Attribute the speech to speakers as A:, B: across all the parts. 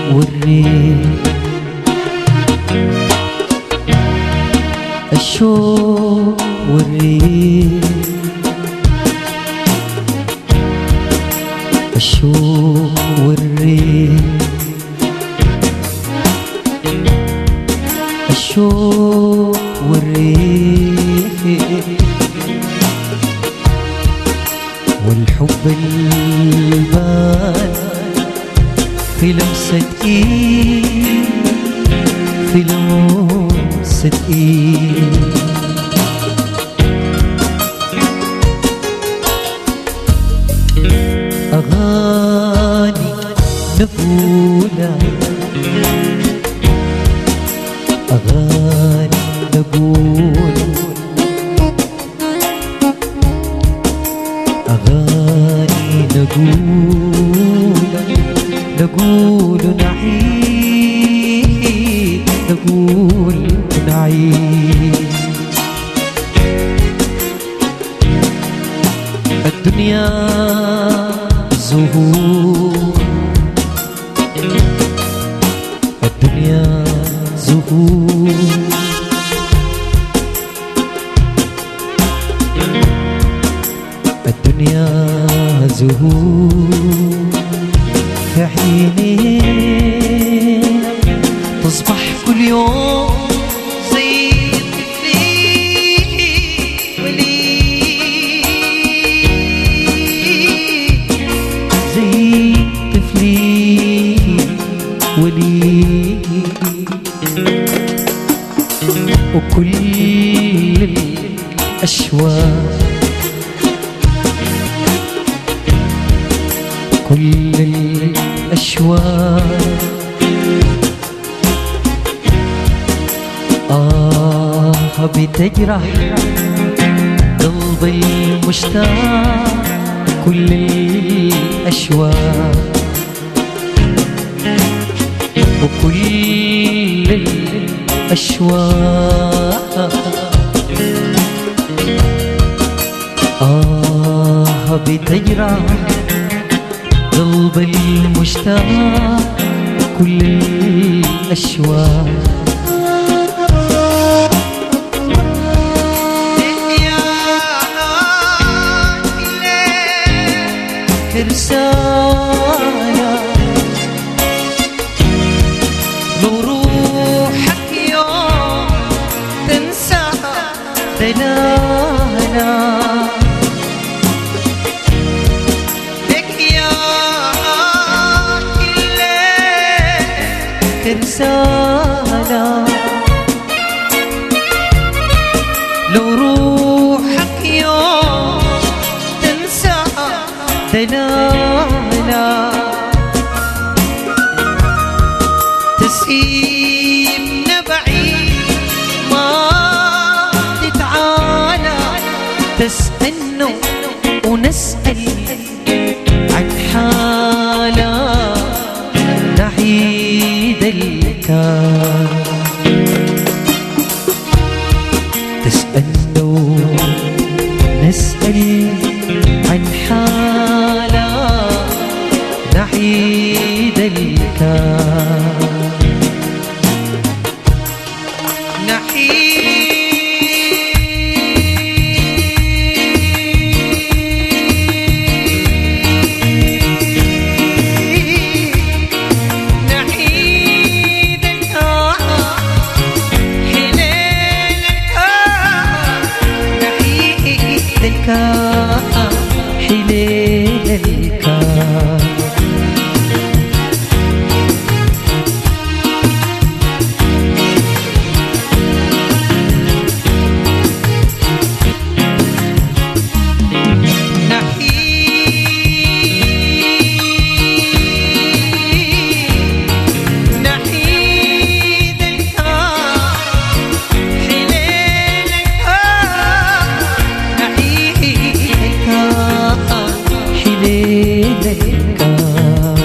A: والريح الشوق والريح الشوق والريح الشوق والريح والحب البان في لمسة ايد في لمسة ايد أغاني نقولها أغاني نقول أغاني نقول نقول نعيش نقول نعيش الدنيا زهور الدنيا زهور الدنيا زهور في حينين تصبح كل يوم زي طفلي زي طفلي ولي وكل الأشواق كل الأشواق آه بتجرح قلب المشتاق كل الأشواق وكل الأشواق آه بتجرح قلب المشتاق كل الأشواق رسالة لو روحك يوم تنسى دلالة لك يا الليل رسالة لو روحك يوم تنسى دلالة تسيبنا بعيد ما تتعالى تسألنا ونسأل عن حالة نعيد الكار تسألنا ونسأل عن حالة نعيد الكار نحيد نحيد الكار حلال الكار نحيد الكار حلال الكار نحيد نحيد الكار حلال الكار نحيد الكار حلال الكار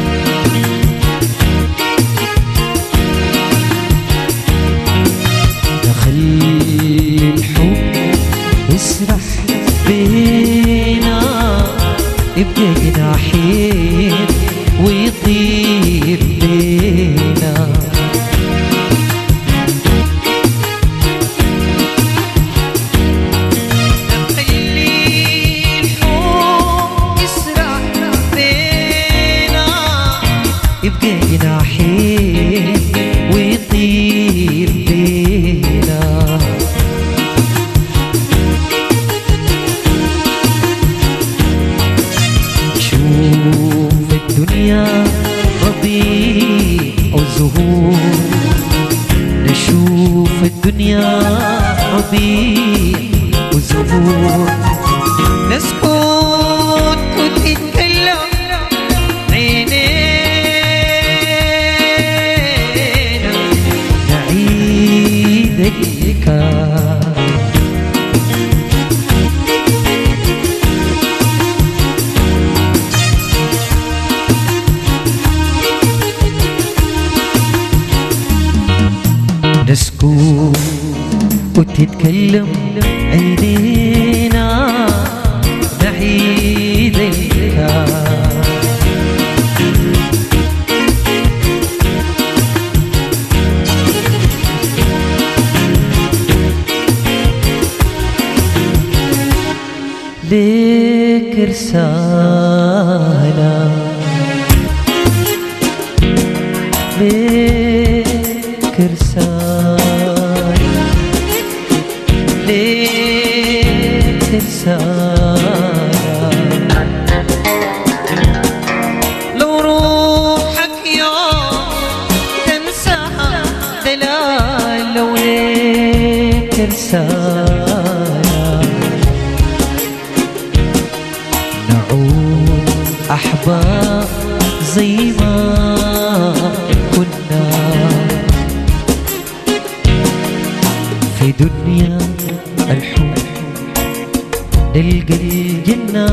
A: نخلي الحب يسرح بينا يبقى جناحين ويطير بينا الدنيا ربيع وزهور نشوف الدنيا ربيع وزهور نسكت وتتكلم عينينا نعيد الكار نسكت وتتكلم عينينا نعيد الكار ليك رسالة ليك رسالة ليك رسالة لو روحك يوم تنساها دلال لو ليك رسالة نعود أحباب زي ما كنا في دنيا الحب نلقى الجنة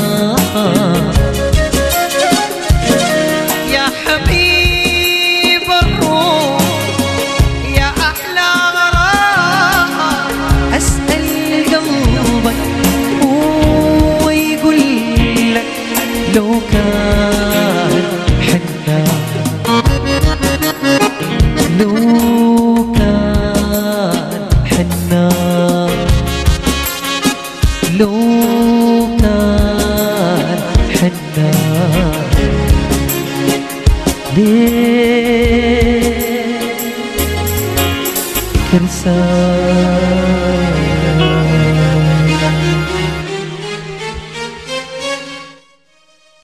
A: يا حبيب الروح يا أحلى غرام أسأل قلبك هو يقول لك لو كان حنا لو كان حنا لو كان حنا ليه تنسى